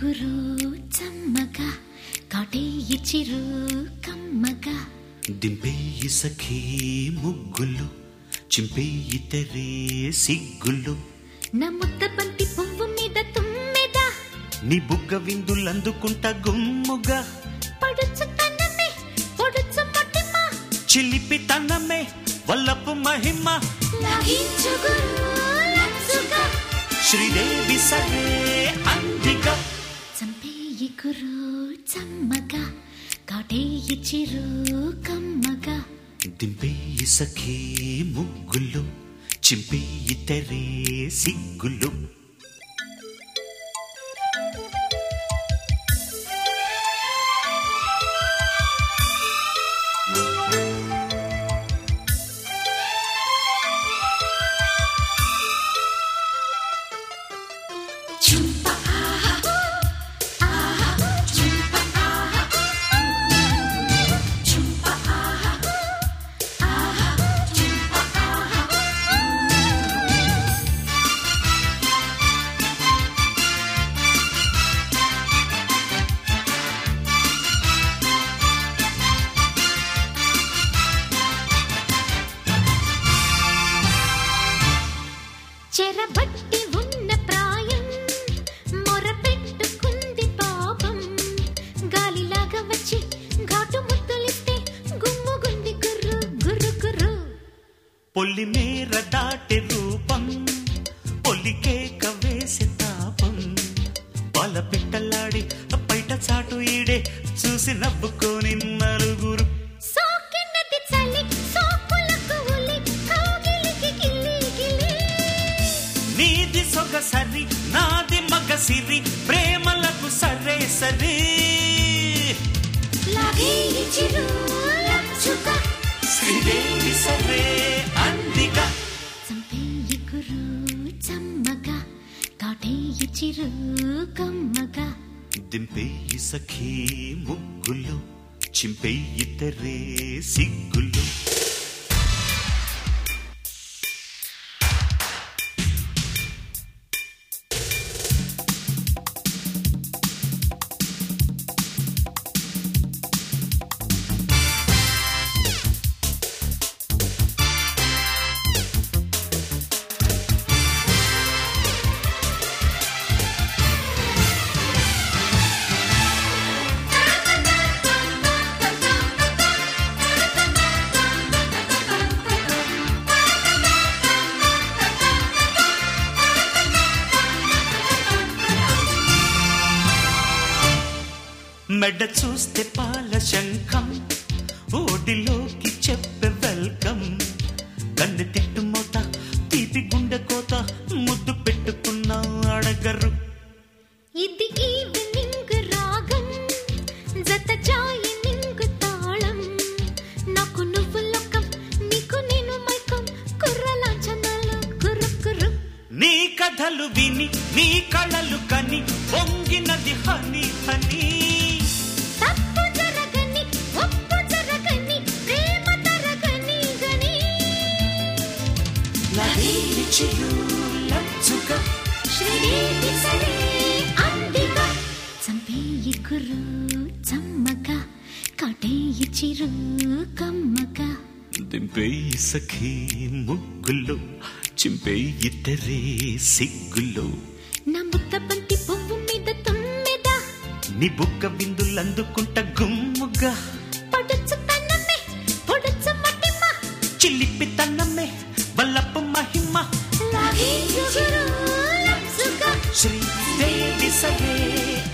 ఎగురు చమ్మగా కాటే ఇచ్చిరు కమ్మగా దింపేయి సఖీ ముగ్గులు చింపేయి తెరే సిగ్గులు నా ముద్ద బంతి పువ్వు మీద తుమ్మెద నీ బుగ్గ విందులందుకుంటా గుమ్ముగా పడుచు తనమే పొడుచు మొటిమ చిలిపి తనమే వల్లపు మహిమ లాగించు గురు లచ్చుగా శ్రీదేవి సరే అందిగా చంపే ఎగురు చమ్మగా కాటే ఇచ్చిరు కమ్మగా దింపేయి సఖీ ముగ్గులు చింపేయి తెరే సిగ్గులు చుంప ఆహా ఆహా చుంప ఆహా చుంప ఆహా ఆహా చుంప ఆహా చెరబట్టి ఉన్న ప్రాయం మొరపెట్టుకుంది పాపం గాలిలాగా వచ్చి ఘాటు ముద్దులిస్తే గుమ్ముగుంది గుర్రు గుర్రు గుర్రు పొల్లి మేర దాటి రూపం పొల్లికేక వేసే తాపం పాల పిట్టలాడి బయట చాటు ఈడే చూసి నవ్వుకొని నలుగురు సోకినది చలి సోకులకు ఉలి కౌగిలికి గిల్లి గిల్లి నీది సొగసరి నాది మగసిరి ప్రేమలకు సరే సరే లాగే చిరు లచ్చుక శ్రీదేవి సరే అందిగా చంపేయి గురు చమ్మగా కాటేయి చిరు కమ్మగా దింపేయి సఖీ ముగ్గులు చింపేయి తెరే సిగ్గులు మెడ చూస్తే పాల శంఖం ఓడిలోకి చెప్పే వెల్కమ్ కన్ను తిట్టు మోత తీపి గుండె కోత ముద్దు పెట్టుకున్నా అడగరు ఇది ఈవినింగ్ రాగం జత జాయినింగ్ తాళం నాకు నువ్వు లొక్కం నీకు నేను మైకం కుర్రలాంఛనాలు కుర్రు కుర్రు నీ కథలు విని నీ కళలు కని పొంగినది హని హని తప్పు జరగని ఒప్పు జరగని ప్రేమ తరగని గని లహరి చిరు లచ్చుగా శ్రీదేవి సరే అందిగా చంపేయి కుర్రు చమ్మగా కాటేయి చిరు కమ్మగా దింపేయి సఖీ ముగ్గులు చింపేయి తెరే సిగ్గులు నా ముద్ద బంతి పువ్వు మీద తుమ్మెద నీ బుగ్గ విందులందుకుంట గుమ్ముగా పడుచు తనమే పొడుచు మటిమ చిలిపి తన్నమే వల్లపు మహిమ లాగే గురు లప్సుగా శ్రీదేవి సరే